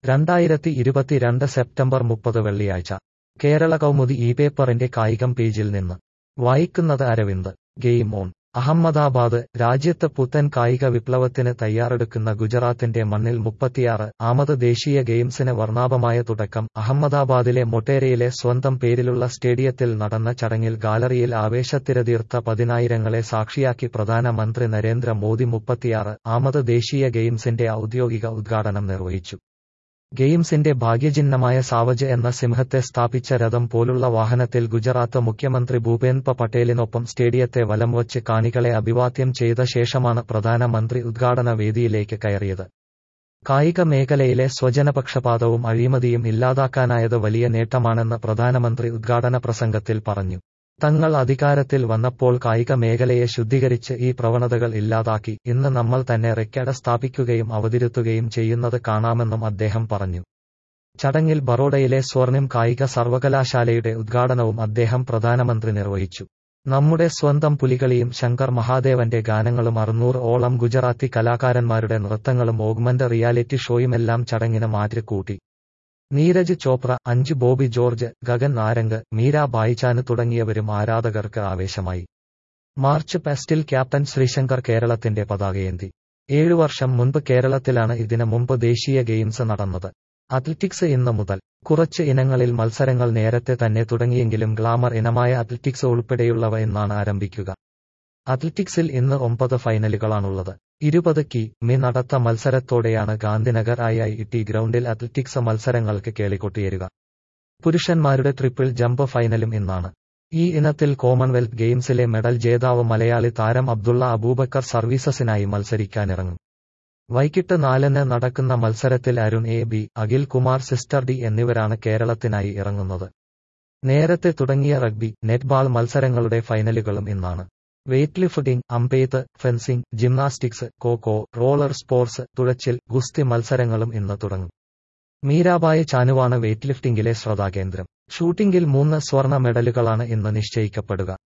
രണ്ടായിരത്തി ഇരുപത്തിരണ്ട് സെപ്റ്റംബർ മുപ്പത് വെള്ളിയാഴ്ച കേരള കൗമുദി ഈ പേപ്പറിന്റെ കായികം പേജിൽ നിന്ന് വായിക്കുന്നത് അരവിന്ദ് ഗെയിം ഓൺ അഹമ്മദാബാദ് രാജ്യത്ത് പുത്തൻ കായിക വിപ്ലവത്തിന് തയ്യാറെടുക്കുന്ന ഗുജറാത്തിന്റെ മണ്ണിൽ മുപ്പത്തിയാറ് ആമത് ദേശീയ ഗെയിംസിന് വർണ്ണാഭമായ തുടക്കം അഹമ്മദാബാദിലെ മൊട്ടേരയിലെ സ്വന്തം പേരിലുള്ള സ്റ്റേഡിയത്തിൽ നടന്ന ചടങ്ങിൽ ഗാലറിയിൽ ആവേശത്തിരതീർത്ത പതിനായിരങ്ങളെ സാക്ഷിയാക്കി പ്രധാനമന്ത്രി നരേന്ദ്ര മോദി മുപ്പത്തിയാറ് ആമത് ദേശീയ ഗെയിംസിന്റെ ഔദ്യോഗിക ഉദ്ഘാടനം നിർവഹിച്ചു ഗെയിംസിന്റെ ഭാഗ്യചിഹ്നമായ സാവജ് എന്ന സിംഹത്തെ സ്ഥാപിച്ച രഥം പോലുള്ള വാഹനത്തിൽ ഗുജറാത്ത് മുഖ്യമന്ത്രി ഭൂപേന്ദ്ര പട്ടേലിനൊപ്പം സ്റ്റേഡിയത്തെ വലം വച്ച് കാണികളെ അഭിവാദ്യം ചെയ്ത ശേഷമാണ് പ്രധാനമന്ത്രി ഉദ്ഘാടന വേദിയിലേക്ക് കയറിയത് കായിക മേഖലയിലെ സ്വജനപക്ഷപാതവും അഴിമതിയും ഇല്ലാതാക്കാനായത് വലിയ നേട്ടമാണെന്ന് പ്രധാനമന്ത്രി ഉദ്ഘാടന പ്രസംഗത്തിൽ പറഞ്ഞു തങ്ങൾ അധികാരത്തിൽ വന്നപ്പോൾ കായിക മേഖലയെ ശുദ്ധീകരിച്ച് ഈ പ്രവണതകൾ ഇല്ലാതാക്കി ഇന്ന് നമ്മൾ തന്നെ റെക്കോർഡ് സ്ഥാപിക്കുകയും അവതിരുത്തുകയും ചെയ്യുന്നത് കാണാമെന്നും അദ്ദേഹം പറഞ്ഞു ചടങ്ങിൽ ബറോഡയിലെ സ്വർണിം കായിക സർവകലാശാലയുടെ ഉദ്ഘാടനവും അദ്ദേഹം പ്രധാനമന്ത്രി നിർവഹിച്ചു നമ്മുടെ സ്വന്തം പുലികളിയും ശങ്കർ മഹാദേവന്റെ ഗാനങ്ങളും അറുന്നൂറ് ഓളം ഗുജറാത്തി കലാകാരന്മാരുടെ നൃത്തങ്ങളും ഓഗ്മന്റ് റിയാലിറ്റി ഷോയുമെല്ലാം ചടങ്ങിന് മാറ്റിക്കൂട്ടി നീരജ് ചോപ്ര അഞ്ച് ബോബി ജോർജ് ഗഗൻ നാരംഗ് മീര ബായിച്ചാന് തുടങ്ങിയവരും ആരാധകർക്ക് ആവേശമായി മാർച്ച് പാസ്റ്റിൽ ക്യാപ്റ്റൻ ശ്രീശങ്കർ കേരളത്തിന്റെ പതാകയേന്തി ഏഴു വർഷം മുൻപ് കേരളത്തിലാണ് ഇതിനു മുമ്പ് ദേശീയ ഗെയിംസ് നടന്നത് അത്ലറ്റിക്സ് ഇന്ന് മുതൽ കുറച്ച് ഇനങ്ങളിൽ മത്സരങ്ങൾ നേരത്തെ തന്നെ തുടങ്ങിയെങ്കിലും ഗ്ലാമർ ഇനമായ അത്ലറ്റിക്സ് ഉൾപ്പെടെയുള്ളവ ഇന്നാണ് ആരംഭിക്കുക അത്ലറ്റിക്സിൽ ഇന്ന് ഒമ്പത് ഫൈനലുകളാണുള്ളത് ഇരുപത് കി മി നടത്ത മത്സരത്തോടെയാണ് ഗാന്ധിനഗർ ഐ ഐ ടി ഗ്രൗണ്ടിൽ അത്ലറ്റിക്സ് മത്സരങ്ങൾക്ക് കേളികൊട്ടിയേരുക പുരുഷന്മാരുടെ ട്രിപ്പിൾ ജമ്പ് ഫൈനലും ഇന്നാണ് ഈ ഇനത്തിൽ കോമൺവെൽത്ത് ഗെയിംസിലെ മെഡൽ ജേതാവ് മലയാളി താരം അബ്ദുള്ള അബൂബക്കർ സർവീസസിനായി മത്സരിക്കാനിറങ്ങും വൈകിട്ട് നാലിന് നടക്കുന്ന മത്സരത്തിൽ Arun A B Akhil Kumar sister D എന്നിവരാണ് കേരളത്തിനായി ഇറങ്ങുന്നത് നേരത്തെ തുടങ്ങിയ റഗ്ബി നെറ്റ്ബാൾ മത്സരങ്ങളുടെ ഫൈനലുകളും ഇന്നാണ് വെയ്റ്റ് ലിഫ്റ്റിംഗ് അമ്പെയ്ത്ത് fencing gymnastics kho kho roller sports തുഴച്ചിൽ ഗുസ്തി മത്സരങ്ങളും ഇന്ന് തുടങ്ങും മീരാബായി ചാനുവാണ് വെയ്റ്റ് ലിഫ്റ്റിംഗിലെ ശ്രദ്ധാകേന്ദ്രം ഷൂട്ടിംഗിൽ മൂന്ന് സ്വർണ്ണ മെഡലുകളാണ് ഇന്ന് നിശ്ചയിക്കപ്പെടുക